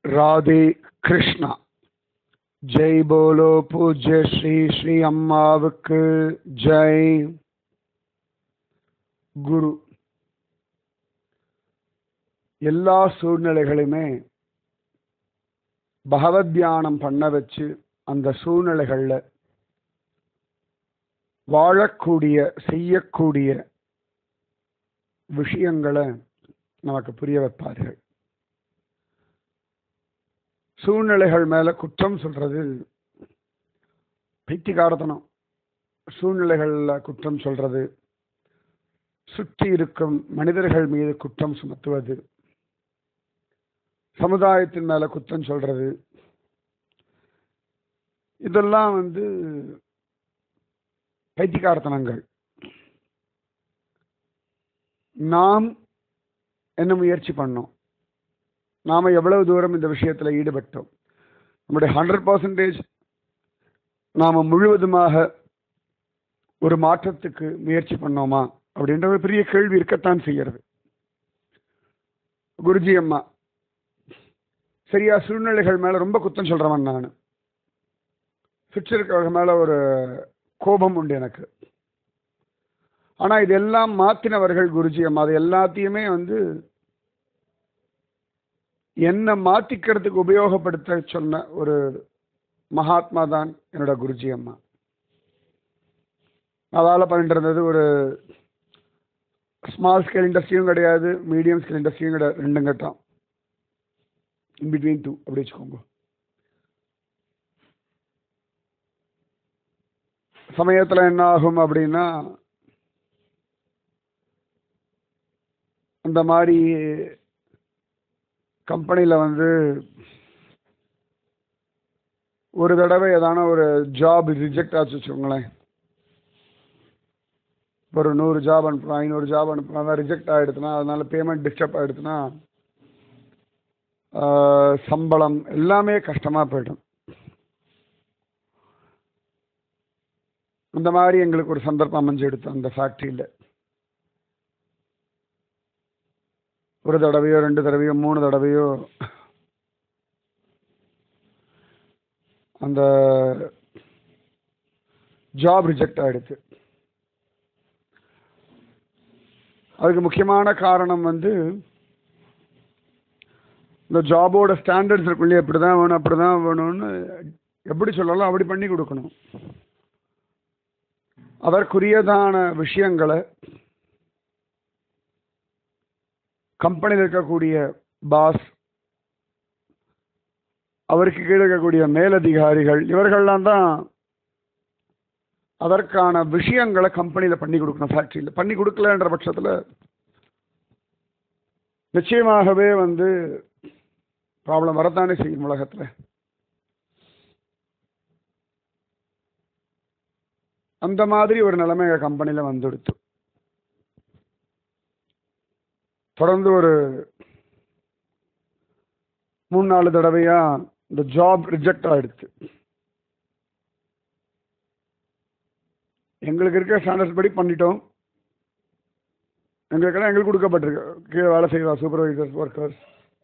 Radhe Krishna Jai polo பூஜ்ய ஸ்ரீ ஸ்ரீ அம்மாவுக்கு ஜெய் குரு எல்லா சூழ்நிலைகளையுமே பகவத் தியானம் பண்ண வச்சு அந்த சூழ்நிலைகள்ல வாழக்கூடிய செய்யக்கூடிய விஷயங்களை நமக்கு புரிய வைப்பார்கள் சூழ்நிலைகள் மேல குற்றம் சொல்றது பைத்தியகாரத்தனம் சூழ்நிலைகள்ல குற்றம் சொல்றது சுற்றி இருக்கும் மனிதர்கள் மீது குற்றம் சுமத்துவது சமுதாயத்தின் மேல குற்றம் சொல்றது இதெல்லாம் வந்து பைத்தியகாரத்தனங்கள் நாம் என்ன முயற்சி பண்ணோம் நாம எவ்வளவு தூரம் இந்த விஷயத்துல ஈடுபட்டோம் நம்முடைய ஹண்ட்ரட் பர்சன்டேஜ் நாம முழுவதுமாக ஒரு மாற்றத்துக்கு முயற்சி பண்ணோமா அப்படின்ற ஒரு பெரிய கேள்வி இருக்கத்தான் செய்யறது குருஜி அம்மா சரியா சூழ்நிலைகள் மேல ரொம்ப குத்தம் சொல்றவன் நான் சுற்றி இருக்கிறவங்க மேல ஒரு கோபம் உண்டு எனக்கு ஆனா இதெல்லாம் மாத்தினவர்கள் குருஜி அம்மா அது எல்லாத்தையுமே வந்து என்ன மாத்திக்கிறதுக்கு உபயோகப்படுத்த சொன்ன ஒரு மகாத்மா தான் என்னோட குருஜி அம்மா அதால பண்ணிட்டு இருந்தது ஒரு ஸ்மால் ஸ்கேல் இண்டஸ்ட்ரியும் கிடையாது மீடியம் ஸ்கேல் இண்டஸ்ட்ரியும் கிடையாது ரெண்டும் கட்டம் இன் பிட்வீன் டூ அப்படி வச்சுக்கோங்க சமயத்தில் என்ன ஆகும் அப்படின்னா அந்த மாதிரி கம்பெனியில் வந்து ஒரு தடவை ஏதான ஒரு ஜாப் ரிஜெக்ட் ஆச்சு வச்சுக்கோங்களேன் ஒரு நூறு ஜாப் அனுப்புகிறோம் ஐநூறு ஜாப் அனுப்புகிறோம் அதான் ரிஜெக்ட் ஆகிடுதுன்னா அதனால பேமெண்ட் டிஸ்டர்ப் ஆகிடுதுன்னா சம்பளம் எல்லாமே கஷ்டமாக போயிடும் அந்த மாதிரி எங்களுக்கு ஒரு சந்தர்ப்பம் அமைஞ்சு எடுத்தோம் அந்த ஃபேக்ட்ரியில் ஒரு தடவையோ ரெண்டு தடவையோ மூணு தடவையோ அந்த ஜாப் ரிஜெக்ட் ஆகிடுச்சு அதுக்கு முக்கியமான காரணம் வந்து இந்த ஜாபோட ஸ்டாண்டர்ட்ஸ் இருக்குள்ளே இப்படி தான் வேணும் அப்படி தான் வேணும்னு எப்படி சொல்லலாம் அப்படி பண்ணி கொடுக்கணும் அதற்குரியதான விஷயங்களை கம்பெனியில் இருக்கக்கூடிய பாஸ் அவருக்கு கீழே இருக்கக்கூடிய மேலதிகாரிகள் இவர்கள்லாம் தான் அதற்கான விஷயங்களை கம்பெனியில் பண்ணி கொடுக்கணும் ஃபேக்ட்ரியில் பண்ணி கொடுக்கலன்ற பட்சத்தில் நிச்சயமாகவே வந்து ப்ராப்ளம் வரத்தானே செய்யும் உலகத்தில் அந்த மாதிரி ஒரு நிலைமை எங்கள் கம்பெனியில் வந்துடுத்து தொடர்ந்து ஒரு மூணு நாலு தடவையா இந்த ஜாப் ரிஜெக்ட் ஆயிடுச்சு எங்களுக்கு இருக்க ஸ்டாண்டர்ட்ஸ் படி பண்ணிட்டோம் எங்களுக்கெல்லாம் எங்களுக்கு கொடுக்கப்பட்டிருக்கு கீழே வேலை செய்வா சூப்பர்வைசர்ஸ் ஒர்க்கர்ஸ்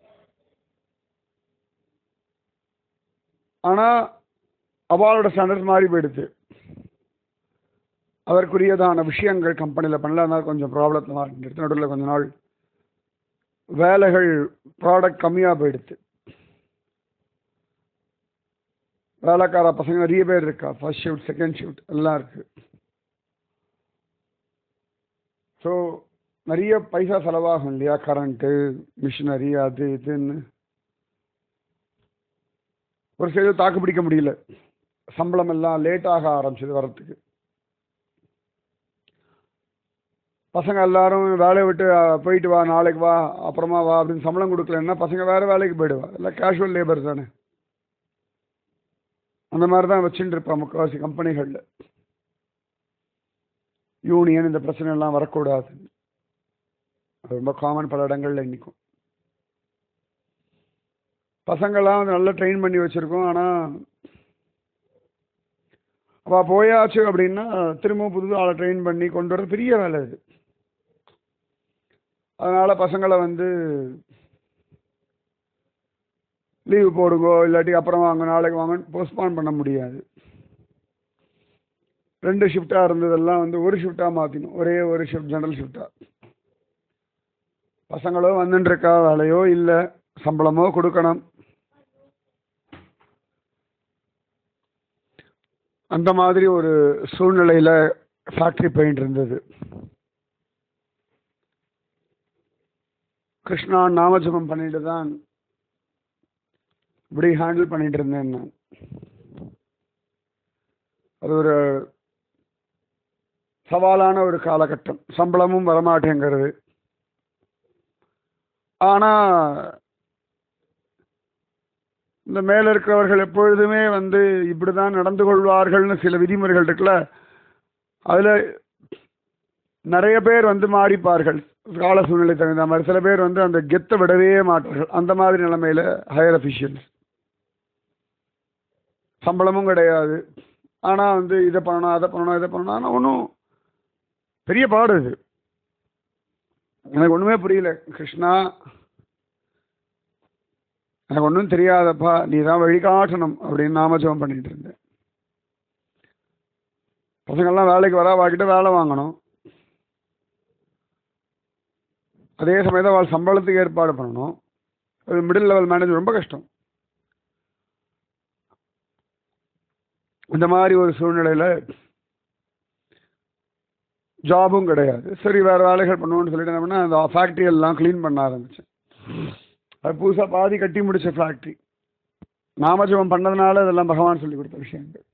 ஆனால் அவளோட ஸ்டாண்டர்ட்ஸ் மாறி போயிடுச்சு அதற்குரியதான விஷயங்கள் கம்பெனியில் பண்ணல அதனால கொஞ்சம் ப்ராப்ளத்தில் மாறிட்டு நடுவில் கொஞ்ச நாள் வேலைகள் ப்ராடக்ட் கம்மியாக போயிடுச்சு வேலைக்கார பசங்க நிறைய பேர் இருக்கா ஃபர்ஸ்ட் ஷிஃப்ட் செகண்ட் ஷிஃப்ட் எல்லாம் இருக்கு ஸோ நிறைய பைசா செலவாகும் இல்லையா கரண்ட்டு மிஷினரி அது இதுன்னு ஒரு சில தாக்கு பிடிக்க முடியல சம்பளம் எல்லாம் லேட்டாக ஆரம்பிச்சது வரத்துக்கு பசங்க எல்லாரும் வேலையை விட்டு போயிட்டு வா நாளைக்கு வா அப்புறமா வா அப்படின்னு சம்பளம் கொடுக்கலன்னா பசங்க வேற வேலைக்கு போயிடுவா எல்லாம் கேஷுவல் லேபர் தானே அந்த மாதிரி தான் வச்சுட்டு இருப்பா முக்கால்வாசி கம்பெனிகளில் யூனியன் இந்த பிரச்சனை எல்லாம் வரக்கூடாது அது ரொம்ப காமன் பல இடங்கள்ல இன்னைக்கும் பசங்கள்லாம் வந்து நல்லா ட்ரெயின் பண்ணி வச்சுருக்கோம் ஆனால் அவள் போயாச்சு அப்படின்னா திரும்பவும் புது ஆளை ட்ரெயின் பண்ணி கொண்டு வர பெரிய வேலை இது அதனால் பசங்களை வந்து லீவு போடுங்கோ இல்லாட்டி அப்புறம் வாங்க நாளைக்கு வாங்க போஸ்ட்பான் பண்ண முடியாது ரெண்டு ஷிஃப்டாக இருந்ததெல்லாம் வந்து ஒரு ஷிஃப்டாக மாற்றினோம் ஒரே ஒரு ஷிஃப்ட் ஜெனரல் ஷிஃப்டாக பசங்களோ வந்துட்டு இருக்கா வேலையோ இல்லை சம்பளமோ கொடுக்கணும் அந்த மாதிரி ஒரு சூழ்நிலையில ஃபேக்டரி போயிட்டு இருந்தது கிருஷ்ணா நாமஜபம் பண்ணிட்டு தான் இப்படி ஹேண்டில் பண்ணிட்டு இருந்தேன் நான் அது ஒரு சவாலான ஒரு காலகட்டம் சம்பளமும் வரமாட்டேங்கிறது ஆனா இந்த மேல இருக்கிறவர்கள் எப்பொழுதுமே வந்து இப்படிதான் நடந்து கொள்வார்கள்னு சில விதிமுறைகள் இருக்குல்ல அதுல நிறைய பேர் வந்து மாறிப்பார்கள் கால சூழ்நிலை தகுந்த மாதிரி சில பேர் வந்து அந்த கெத்தை விடவே மாட்டார்கள் அந்த மாதிரி நிலைமையில ஹையர் அஃபிஷியல்ஸ் சம்பளமும் கிடையாது ஆனா வந்து இதை பண்ணணும் அதை பண்ணணும் இதை பண்ணணும் ஆனா ஒன்றும் பெரிய பாடு இது எனக்கு ஒண்ணுமே புரியல கிருஷ்ணா எனக்கு ஒன்றும் தெரியாதப்பா நீ தான் வழிகாட்டணும் அப்படின்னு நாமஜபம் பண்ணிட்டு இருந்தேன் பசங்கள்லாம் வேலைக்கு வரா வாக்கிட்ட வேலை வாங்கணும் அதே சமயத்தில் அவள் சம்பளத்துக்கு ஏற்பாடு பண்ணணும் அது மிடில் லெவல் மேனேஜர் ரொம்ப கஷ்டம் இந்த மாதிரி ஒரு சூழ்நிலையில ஜாபும் கிடையாது சரி வேற வேலைகள் பண்ணுவோம்னு சொல்லிட்டு என்ன பண்ணேன் அந்த ஃபேக்ட்ரி எல்லாம் க்ளீன் பண்ண ஆரம்பிச்சேன் அது புதுசாக பாதி கட்டி முடிச்ச ஃபேக்ட்ரி நாமஜபம் பண்ணதுனால இதெல்லாம் பகவான் சொல்லி கொடுத்த விஷயங்கள்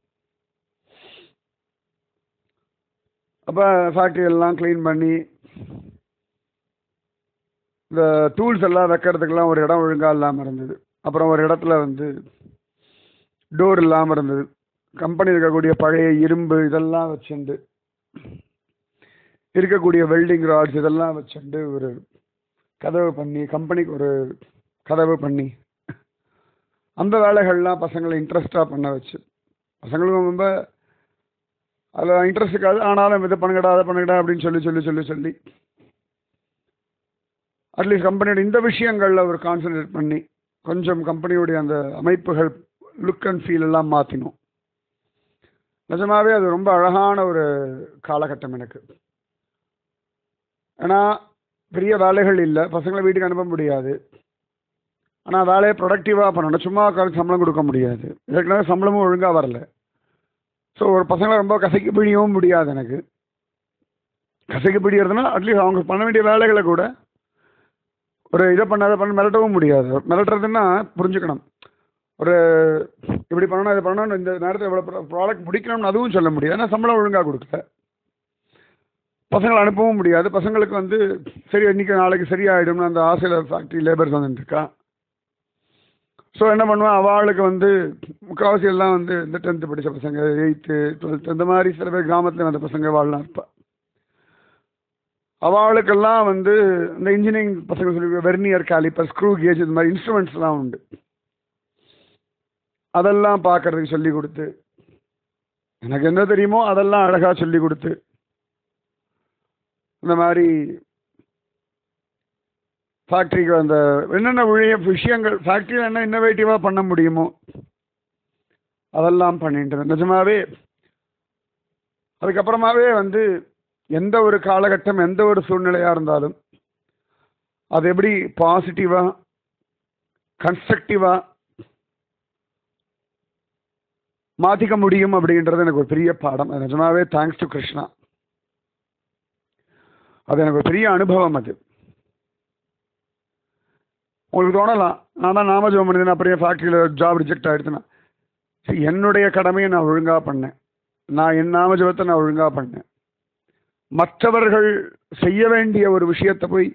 அப்போ ஃபேக்ட்ரி எல்லாம் க்ளீன் பண்ணி இந்த டூல்ஸ் எல்லாம் வைக்கிறதுக்கெல்லாம் ஒரு இடம் ஒழுங்காக இல்லாமல் இருந்தது அப்புறம் ஒரு இடத்துல வந்து டோர் இல்லாமல் இருந்தது கம்பெனி இருக்கக்கூடிய பழைய இரும்பு இதெல்லாம் வச்சுண்டு இருக்கக்கூடிய வெல்டிங் ராட்ஸ் இதெல்லாம் வச்சுண்டு ஒரு கதவு பண்ணி கம்பெனிக்கு ஒரு கதவு பண்ணி அந்த வேலைகள்லாம் பசங்களை இன்ட்ரெஸ்டாக பண்ண வச்சு பசங்களுக்கும் ரொம்ப அதில் இன்ட்ரெஸ்ட் இருக்காது ஆனாலும் இதை பண்ணுங்கடா அதை பண்ணுங்கடா அப்படின்னு சொல்லி சொல்லி சொல்லி சொல்லி அட்லீஸ்ட் கம்பெனியோட இந்த விஷயங்களில் ஒரு கான்சன்ட்ரேட் பண்ணி கொஞ்சம் கம்பெனியுடைய அந்த அமைப்புகள் லுக் அண்ட் ஃபீல் எல்லாம் மாற்றினோம் நிஜமாவே அது ரொம்ப அழகான ஒரு காலகட்டம் எனக்கு ஏன்னா பெரிய வேலைகள் இல்லை பசங்களை வீட்டுக்கு அனுப்ப முடியாது ஆனால் வேலையை ப்ரொடக்டிவாக பண்ணணும் சும்மா உட்காந்து சம்பளம் கொடுக்க முடியாது ஏற்கனவே சம்பளமும் ஒழுங்காக வரல ஸோ ஒரு பசங்களை ரொம்ப கசக்கி பிடிக்கவும் முடியாது எனக்கு கசக்கி பிடிக்கிறதுனா அட்லீஸ்ட் அவங்க பண்ண வேண்டிய வேலைகளை கூட ஒரு இதை பண்ணாத பண்ண மிரட்டவும் முடியாது மிரட்டுறதுன்னா புரிஞ்சுக்கணும் ஒரு இப்படி பண்ணணும் இதை பண்ணணும் இந்த நேரத்தில் இவ்வளோ ப்ராடக்ட் முடிக்கணும்னு அதுவும் சொல்ல முடியாது ஏன்னா சம்பளம் ஒழுங்காக கொடுக்கல பசங்களை அனுப்பவும் முடியாது பசங்களுக்கு வந்து சரி இன்னைக்கு நாளைக்கு சரியாயிடும்னு அந்த ஆசையில் ஃபேக்ட்ரி லேபர்ஸ் வந்துட்டு இருக்கா ஸோ என்ன பண்ணுவேன் அவளுக்கு வந்து முக்கால்வாசி எல்லாம் வந்து இந்த டென்த்து படித்த பசங்க எயித்து டுவெல்த்து இந்த மாதிரி சில பேர் கிராமத்தில் வந்த பசங்க வாழலாம் இருப்பா அவளுக்கெல்லாம் வந்து இந்த இன்ஜினியரிங் பசங்க சொல்லி வெர்னியர் கேலிப்பர் ஸ்க்ரூ கேஜ் இந்த மாதிரி இன்ஸ்ட்ருமெண்ட்ஸ்லாம் உண்டு அதெல்லாம் பார்க்கறதுக்கு சொல்லி கொடுத்து எனக்கு என்ன தெரியுமோ அதெல்லாம் அழகாக சொல்லி கொடுத்து இந்த மாதிரி ஃபேக்ட்ரிக்கு அந்த என்னென்ன உழைய விஷயங்கள் ஃபேக்ட்ரியில் என்ன இன்னோவேட்டிவாக பண்ண முடியுமோ அதெல்லாம் பண்ணிட்டு நிஜமாவே அதுக்கப்புறமாவே வந்து எந்த ஒரு காலகட்டம் எந்த ஒரு சூழ்நிலையாக இருந்தாலும் அது எப்படி பாசிட்டிவாக கன்ஸ்ட்ரக்டிவாக மாற்றிக்க முடியும் அப்படின்றது எனக்கு ஒரு பெரிய பாடம் அது நிஜமாவே தேங்க்ஸ் டு கிருஷ்ணா அது எனக்கு ஒரு பெரிய அனுபவம் அது உங்களுக்கு தோணலாம் நான் தான் நாமஜபம் பண்ணிருந்தேன் அப்புறம் ஃபேக்ட்ரியில் ஜாப் ரிஜெக்ட் ஆகிடுச்சுன்னா சரி என்னுடைய கடமையை நான் ஒழுங்காக பண்ணேன் நான் என் நாமஜபத்தை நான் ஒழுங்காக பண்ணேன் மற்றவர்கள் செய்ய வேண்டிய ஒரு விஷயத்தை போய்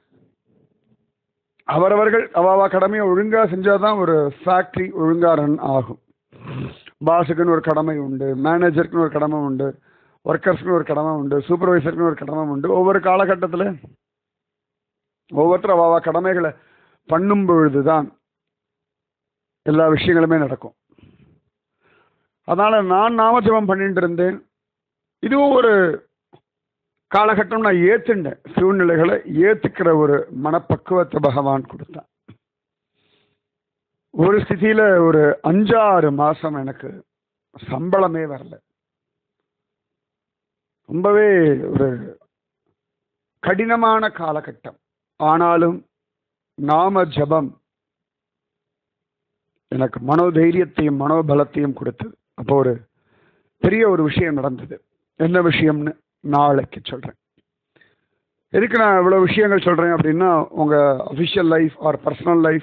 அவரவர்கள் அவாவா கடமையை ஒழுங்காக செஞ்சால் தான் ஒரு ஃபேக்ட்ரி ஒழுங்கா ரன் ஆகும் பாஸுக்குன்னு ஒரு கடமை உண்டு மேனேஜருக்குன்னு ஒரு கடமை உண்டு ஒர்க்கர்ஸ்க்குன்னு ஒரு கடமை உண்டு சூப்பர்வைசருக்குன்னு ஒரு கடமை உண்டு ஒவ்வொரு காலகட்டத்தில் ஒவ்வொருத்தரும் அவாவா கடமைகளை பண்ணும் பொழுது தான் எல்லா விஷயங்களுமே நடக்கும் அதனால நான் நாமஜபம் பண்ணிட்டு இருந்தேன் இதுவும் ஒரு காலகட்டம் நான் ஏத்துண்டேன் சூழ்நிலைகளை ஏத்துக்கிற ஒரு மனப்பக்குவத்தை பகவான் கொடுத்தான் ஒரு ஸ்திதியில ஒரு அஞ்சாறு மாசம் எனக்கு சம்பளமே வரல ரொம்பவே ஒரு கடினமான காலகட்டம் ஆனாலும் நாம ஜபம் எனக்கு மனோதைரியத்தையும் மனோபலத்தையும் கொடுத்தது அப்போ ஒரு பெரிய ஒரு விஷயம் நடந்தது என்ன விஷயம்னு நாளைக்கு சொல்றேன் எதுக்கு நான் இவ்வளவு விஷயங்கள் சொல்றேன் அப்படின்னா உங்க official life or personal life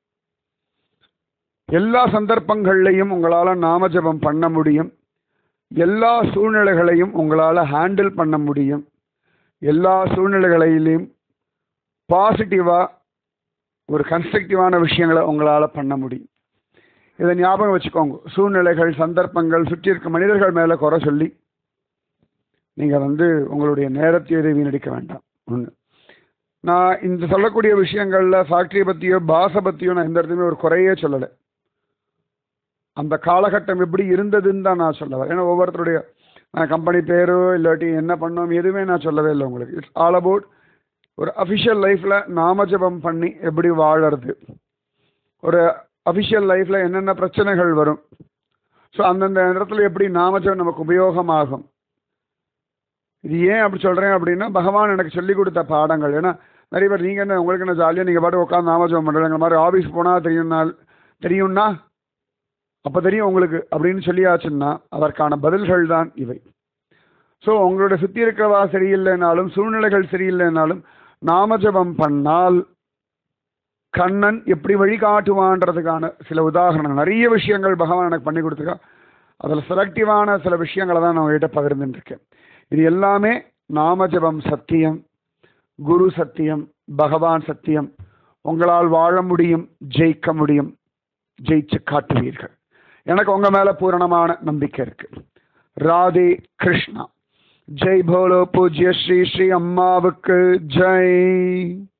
எல்லா சந்தர்ப்பங்கள்லையும் உங்களால நாம ஜபம் பண்ண முடியும் எல்லா சூழ்நிலைகளையும் உங்களால ஹேண்டில் பண்ண முடியும் எல்லா சூழ்நிலைகளிலையும் பாசிட்டிவா ஒரு கன்ஸ்ட்ரக்டிவான விஷயங்களை உங்களால பண்ண முடியும் இதை ஞாபகம் வச்சுக்கோங்க சூழ்நிலைகள் சந்தர்ப்பங்கள் சுற்றி இருக்க மனிதர்கள் மேல குறை சொல்லி நீங்க வந்து உங்களுடைய நேரத்தை எதை வீணடிக்க வேண்டாம் ஒண்ணு நான் இந்த சொல்லக்கூடிய விஷயங்கள்ல ஃபேக்டரியை பத்தியோ பாஸை பத்தியோ நான் எந்த இடத்துலையுமே ஒரு குறையே சொல்லலை அந்த காலகட்டம் எப்படி இருந்ததுன்னு தான் நான் சொல்ல வரேன் ஏன்னா ஒவ்வொருத்தருடைய கம்பெனி பேரோ இல்லாட்டி என்ன பண்ணோம் எதுவுமே நான் சொல்லவே இல்லை உங்களுக்கு இட்ஸ் ஆல் அபவுட் ஒரு அஃபிஷியல் லைஃப்பில் நாமஜபம் பண்ணி எப்படி வாழறது ஒரு அஃபிஷியல் லைஃப்பில் என்னென்ன பிரச்சனைகள் வரும் ஸோ அந்தந்த இடத்துல எப்படி நாமஜபம் நமக்கு உபயோகமாகும் இது ஏன் அப்படி சொல்கிறேன் அப்படின்னா பகவான் எனக்கு சொல்லி கொடுத்த பாடங்கள் ஏன்னா நிறைய பேர் நீங்கள் என்ன உங்களுக்கு என்ன ஜாலியாக நீங்கள் பாட்டு உட்காந்து நாமஜபம் பண்ணுறீங்க மாதிரி ஆஃபீஸ் போனால் தெரியும்னா தெரியும்னா அப்போ தெரியும் உங்களுக்கு அப்படின்னு சொல்லியாச்சுன்னா அதற்கான பதில்கள் தான் இவை ஸோ உங்களோட சுற்றி இருக்கிறவா சரியில்லைனாலும் சூழ்நிலைகள் சரியில்லைனாலும் நாமஜபம் பண்ணால் கண்ணன் எப்படி வழிகாட்டுவான்றதுக்கான சில உதாரணங்கள் நிறைய விஷயங்கள் பகவான் எனக்கு பண்ணி கொடுத்துருக்கா அதில் செலக்டிவான சில விஷயங்களை தான் நான் உங்ககிட்ட பகிர்ந்துட்டு இருக்கேன் இது எல்லாமே நாமஜபம் சத்தியம் குரு சத்தியம் பகவான் சத்தியம் உங்களால் வாழ முடியும் ஜெயிக்க முடியும் ஜெயிச்சு காட்டுவீர்கள் எனக்கு உங்க மேல பூரணமான நம்பிக்கை இருக்கு ராதே கிருஷ்ணா ஜெய் போலோ பூஜ்ய ஸ்ரீ ஸ்ரீ அம்மாவுக்கு ஜெய்